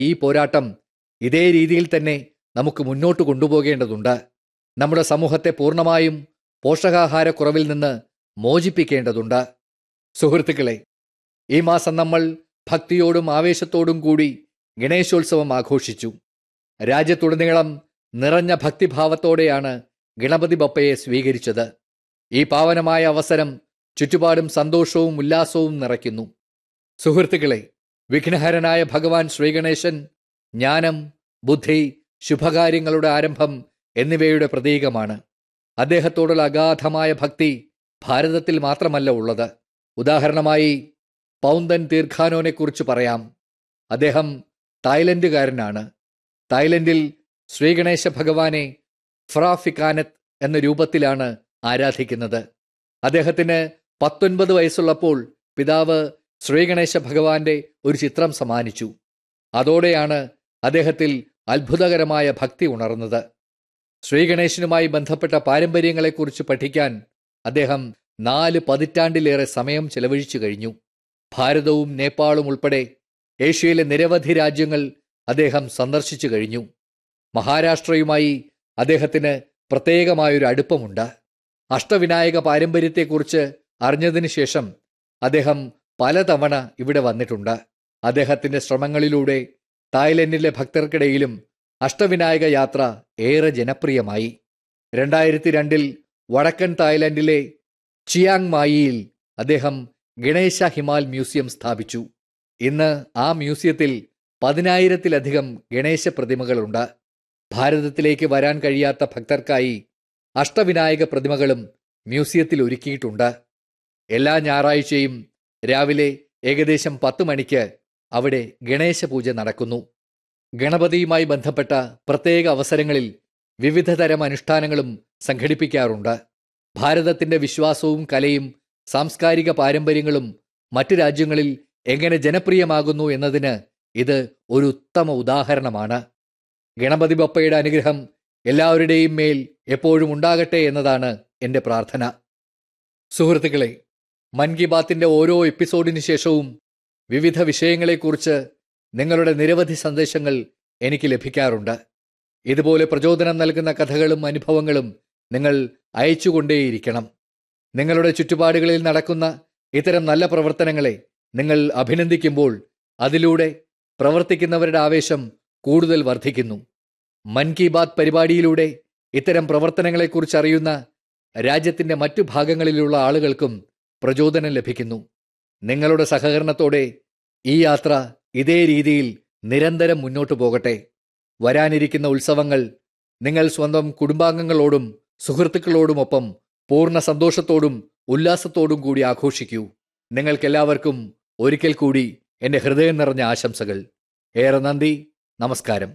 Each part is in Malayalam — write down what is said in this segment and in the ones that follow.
ഈ പോരാട്ടം ഇതേ രീതിയിൽ തന്നെ നമുക്ക് മുന്നോട്ട് കൊണ്ടുപോകേണ്ടതുണ്ട് നമ്മുടെ സമൂഹത്തെ പൂർണ്ണമായും പോഷകാഹാരക്കുറവിൽ നിന്ന് മോചിപ്പിക്കേണ്ടതുണ്ട് സുഹൃത്തുക്കളെ ഈ മാസം നമ്മൾ ഭക്തിയോടും ആവേശത്തോടും കൂടി ഗണേശോത്സവം ആഘോഷിച്ചു രാജ്യത്തുടനീളം നിറഞ്ഞ ഭക്തിഭാവത്തോടെയാണ് ഗണപതി ബപ്പയെ സ്വീകരിച്ചത് ഈ പാവനമായ അവസരം ചുറ്റുപാടും സന്തോഷവും ഉല്ലാസവും നിറയ്ക്കുന്നു സുഹൃത്തുക്കളെ വിഘ്നഹരനായ ഭഗവാൻ ശ്രീഗണേശൻ ജ്ഞാനം ബുദ്ധി ശുഭകാര്യങ്ങളുടെ ആരംഭം എന്നിവയുടെ പ്രതീകമാണ് അദ്ദേഹത്തോടുള്ള അഗാധമായ ഭക്തി ഭാരതത്തിൽ മാത്രമല്ല ഉള്ളത് ഉദാഹരണമായി പൗന്തൻ തീർഖാനോനെക്കുറിച്ച് പറയാം അദ്ദേഹം തായ്ലൻഡുകാരനാണ് തായ്ലൻഡിൽ ശ്രീഗണേശ ഭഗവാനെ ഫ്രാഫിക്കാനത്ത് എന്ന രൂപത്തിലാണ് ആരാധിക്കുന്നത് അദ്ദേഹത്തിന് പത്തൊൻപത് വയസ്സുള്ളപ്പോൾ പിതാവ് ശ്രീഗണേശ ഭഗവാന്റെ ഒരു ചിത്രം സമ്മാനിച്ചു അതോടെയാണ് അദ്ദേഹത്തിൽ അത്ഭുതകരമായ ഭക്തി ഉണർന്നത് ശ്രീഗണേശനുമായി ബന്ധപ്പെട്ട പാരമ്പര്യങ്ങളെക്കുറിച്ച് പഠിക്കാൻ അദ്ദേഹം നാല് പതിറ്റാണ്ടിലേറെ സമയം ചെലവഴിച്ചു കഴിഞ്ഞു ഭാരതവും നേപ്പാളും ഉൾപ്പെടെ ഏഷ്യയിലെ നിരവധി രാജ്യങ്ങൾ അദ്ദേഹം സന്ദർശിച്ചു കഴിഞ്ഞു മഹാരാഷ്ട്രയുമായി അദ്ദേഹത്തിന് പ്രത്യേകമായൊരു അടുപ്പമുണ്ട് അഷ്ടവിനായക പാരമ്പര്യത്തെക്കുറിച്ച് അറിഞ്ഞതിന് ശേഷം അദ്ദേഹം പലതവണ ഇവിടെ വന്നിട്ടുണ്ട് അദ്ദേഹത്തിന്റെ ശ്രമങ്ങളിലൂടെ തായ്ലൻഡിലെ ഭക്തർക്കിടയിലും അഷ്ടവിനായക യാത്ര ഏറെ ജനപ്രിയമായി രണ്ടായിരത്തി രണ്ടിൽ വടക്കൻ തായ്ലൻഡിലെ ചിയാങ് മായിയിൽ അദ്ദേഹം ഗണേശ ഹിമാൽ മ്യൂസിയം സ്ഥാപിച്ചു ഇന്ന് ആ മ്യൂസിയത്തിൽ പതിനായിരത്തിലധികം ഗണേശ പ്രതിമകളുണ്ട് ഭാരതത്തിലേക്ക് വരാൻ കഴിയാത്ത ഭക്തർക്കായി അഷ്ടവിനായക പ്രതിമകളും മ്യൂസിയത്തിൽ ഒരുക്കിയിട്ടുണ്ട് എല്ലാ ഞായറാഴ്ചയും രാവിലെ ഏകദേശം പത്ത് മണിക്ക് അവിടെ ഗണേശ പൂജ നടക്കുന്നു ഗണപതിയുമായി ബന്ധപ്പെട്ട പ്രത്യേക അവസരങ്ങളിൽ വിവിധ തരം അനുഷ്ഠാനങ്ങളും സംഘടിപ്പിക്കാറുണ്ട് ഭാരതത്തിന്റെ വിശ്വാസവും കലയും സാംസ്കാരിക പാരമ്പര്യങ്ങളും മറ്റു രാജ്യങ്ങളിൽ എങ്ങനെ ജനപ്രിയമാകുന്നു എന്നതിന് ഇത് ഒരു ഉത്തമ ഉദാഹരണമാണ് ഗണപതി ബപ്പയുടെ അനുഗ്രഹം എല്ലാവരുടെയും മേൽ എപ്പോഴും ഉണ്ടാകട്ടെ എന്നതാണ് എൻ്റെ പ്രാർത്ഥന സുഹൃത്തുക്കളെ മൻ കി ബാത്തിന്റെ ഓരോ എപ്പിസോഡിന് ശേഷവും വിവിധ വിഷയങ്ങളെക്കുറിച്ച് നിങ്ങളുടെ നിരവധി സന്ദേശങ്ങൾ എനിക്ക് ലഭിക്കാറുണ്ട് ഇതുപോലെ പ്രചോദനം നൽകുന്ന കഥകളും അനുഭവങ്ങളും നിങ്ങൾ അയച്ചുകൊണ്ടേയിരിക്കണം നിങ്ങളുടെ ചുറ്റുപാടുകളിൽ നടക്കുന്ന ഇത്തരം നല്ല പ്രവർത്തനങ്ങളെ നിങ്ങൾ അഭിനന്ദിക്കുമ്പോൾ അതിലൂടെ പ്രവർത്തിക്കുന്നവരുടെ ആവേശം കൂടുതൽ വർദ്ധിക്കുന്നു മൻ കി ബാത് പരിപാടിയിലൂടെ ഇത്തരം പ്രവർത്തനങ്ങളെക്കുറിച്ച് അറിയുന്ന രാജ്യത്തിന്റെ മറ്റു ഭാഗങ്ങളിലുള്ള ആളുകൾക്കും പ്രചോദനം ലഭിക്കുന്നു നിങ്ങളുടെ സഹകരണത്തോടെ ഈ യാത്ര ഇതേ രീതിയിൽ നിരന്തരം മുന്നോട്ടു പോകട്ടെ വരാനിരിക്കുന്ന ഉത്സവങ്ങൾ നിങ്ങൾ സ്വന്തം കുടുംബാംഗങ്ങളോടും സുഹൃത്തുക്കളോടുമൊപ്പം പൂർണ്ണ സന്തോഷത്തോടും ഉല്ലാസത്തോടും കൂടി ആഘോഷിക്കൂ നിങ്ങൾക്കെല്ലാവർക്കും ഒരിക്കൽ കൂടി എന്റെ ഹൃദയം നിറഞ്ഞ ആശംസകൾ ഏറെ നന്ദി നമസ്കാരം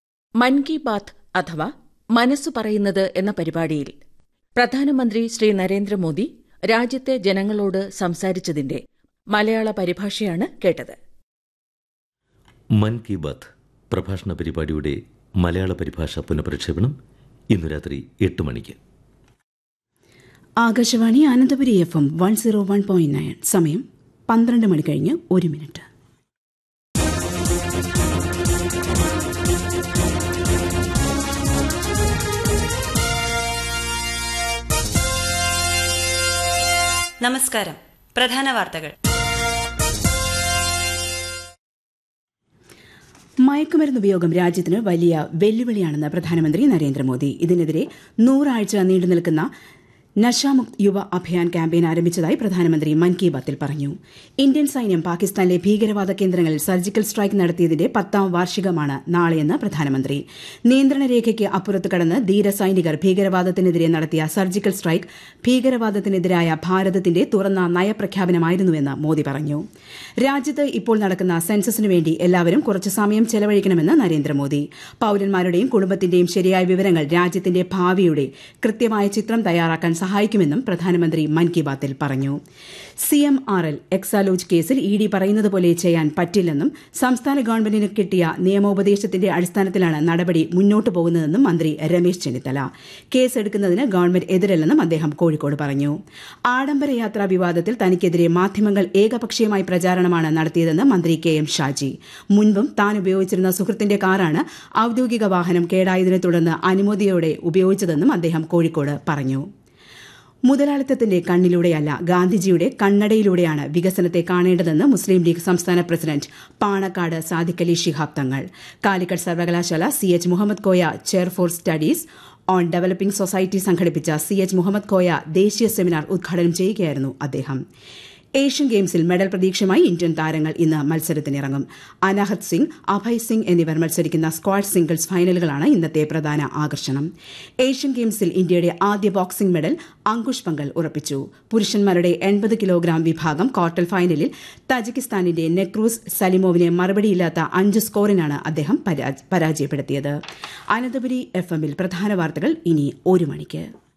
മൻ കി ബാത്ത് അഥവാ മനസ്സു പറയുന്നത് എന്ന പരിപാടിയിൽ പ്രധാനമന്ത്രി ശ്രീ നരേന്ദ്രമോദി രാജ്യത്തെ ജനങ്ങളോട് സംസാരിച്ചതിന്റെ മലയാള പരിഭാഷയാണ് കേട്ടത് മൻ കി ബാത്ത് പ്രഭാഷണ പരിപാടിയുടെ മലയാള പരിഭാഷ പുനഃപ്രക്ഷേപണം ഇന്നു രാത്രി എട്ട് മണിക്ക് Akashvani Ananthapuri F M one zero one point nine സമയം പന്ത്രണ്ട് മണി കഴിഞ്ഞ് ഒരു മിനിറ്റ് നമസ്കാരം പ്രധാന വാർത്തകൾ മയക്കുമരുന്ന് ഉപയോഗം രാജ്യത്തിന് വലിയ വെല്ലുവിളിയാണെന്ന് പ്രധാനമന്ത്രി നരേന്ദ്രമോദി ഇതിനെതിരെ നൂറാഴ്ച നീണ്ടുനിൽക്കുന്ന നശാമുക്ത് യുവ അഭിയാൻ ക്യാമ്പയിൻ ആരംഭിച്ചതായി പ്രധാനമന്ത്രി മൻ കി ബാത്തിൽ പറഞ്ഞു ഇന്ത്യൻ സൈന്യം പാകിസ്ഥാനിലെ ഭീകരവാദ കേന്ദ്രങ്ങളിൽ സർജിക്കൽ സ്ട്രൈക്ക് നടത്തിയതിന്റെ പത്താം വാർഷികമാണ് നാളെയെന്ന് പ്രധാനമന്ത്രി നിയന്ത്രണ രേഖയ്ക്ക് അപ്പുറത്ത് കടന്ന് ധീര സൈനികർ ഭീകരവാദത്തിനെതിരെ നടത്തിയ സർജിക്കൽ സ്ട്രൈക്ക് ഭീകരവാദത്തിനെതിരായ ഭാരതത്തിന്റെ തുറന്ന നയപ്രഖ്യാപനമായിരുന്നുവെന്ന് മോദി പറഞ്ഞു രാജ്യത്ത് ഇപ്പോൾ നടക്കുന്ന സെൻസസിനു വേണ്ടി എല്ലാവരും കുറച്ച് സമയം ചെലവഴിക്കണമെന്ന് നരേന്ദ്രമോദി പൌരന്മാരുടെയും കുടുംബത്തിന്റെയും ശരിയായ വിവരങ്ങൾ രാജ്യത്തിന്റെ ഭാവിയുടെ കൃത്യമായ ചിത്രം തയ്യാറാക്കാൻ സഹായിക്കും സഹായിക്കുമെന്നും പ്രധാനമന്ത്രി മൻ കി ബാത്തിൽ പറഞ്ഞു C M R L Exalogic കേസിൽ ഇ ഡി പറയുന്നത് പോലെ ചെയ്യാൻ പറ്റില്ലെന്നും സംസ്ഥാന ഗവൺമെന്റിന് കിട്ടിയ നിയമോപദേശത്തിന്റെ അടിസ്ഥാനത്തിലാണ് നടപടി മുന്നോട്ടു പോകുന്നതെന്നും മന്ത്രി രമേശ് ചെന്നിത്തല കേസ് എടുക്കുന്നതിന് ഗവൺമെന്റ് എതിരല്ലെന്നും അദ്ദേഹം കോഴിക്കോട് പറഞ്ഞു ആഡംബര യാത്രാ വിവാദത്തിൽ തനിക്കെതിരെ മാധ്യമങ്ങൾ ഏകപക്ഷീയമായി പ്രചാരണമാണ് നടത്തിയതെന്ന് മന്ത്രി കെ എം ഷാജി മുൻപും താൻ ഉപയോഗിച്ചിരുന്ന സുഹൃത്തിന്റെ കാറാണ് ഔദ്യോഗിക വാഹനം കേടായതിനെ തുടർന്ന് അനുമതിയോടെ ഉപയോഗിച്ചതെന്നും അദ്ദേഹം കോഴിക്കോട് പറഞ്ഞു മുതലാളിത്തത്തിന്റെ കണ്ണിലൂടെയല്ല ഗാന്ധിജിയുടെ കണ്ണടയിലൂടെയാണ് വികസനത്തെ കാണേണ്ടതെന്ന് മുസ്ലിം ലീഗ് സംസ്ഥാന പ്രസിഡന്റ് പാണക്കാട് സാദിഖലി ശിഹാബ് തങ്ങൾ കാലിക്കറ്റ് സർവകലാശാല C H Muhammad Koya chair for studies on developing society സംഘടിപ്പിച്ച സി എച്ച് മുഹമ്മദ് കോയ ദേശീയ സെമിനാർ ഉദ്ഘാടനം ചെയ്യുകയായിരുന്നു അദ്ദേഹം ഏഷ്യൻ ഗെയിംസിൽ മെഡൽ പ്രതീക്ഷയുമായി ഇന്ത്യൻ താരങ്ങൾ ഇന്ന് മത്സരത്തിനിറങ്ങും അനാഹത് സിംഗ് അഭയ് സിംഗ് എന്നിവർ മത്സരിക്കുന്ന സ്ക്വാഡ് സിംഗിൾസ് ഫൈനലുകളാണ് ഇന്നത്തെ പ്രധാന ആകർഷണം ഏഷ്യൻ ഗെയിംസിൽ ഇന്ത്യയുടെ ആദ്യ ബോക്സിംഗ് മെഡൽ അങ്കുഷ് പങ്കൽ ഉറപ്പിച്ചു പുരുഷന്മാരുടെ എൺപത് കിലോഗ്രാം വിഭാഗം ക്വാർട്ടർ ഫൈനലിൽ തജിക്കിസ്ഥാനിന്റെ നെക്രൂസ് സലിമോവിനെ മറുപടിയില്ലാത്ത അഞ്ച് സ്കോറിനാണ് അദ്ദേഹം പരാജയപ്പെടുത്തിയത് അനന്തപുരി എഫ് എമ്മിൽ പ്രധാന വാർത്തകൾ ഇനി ഒരു മണിക്ക്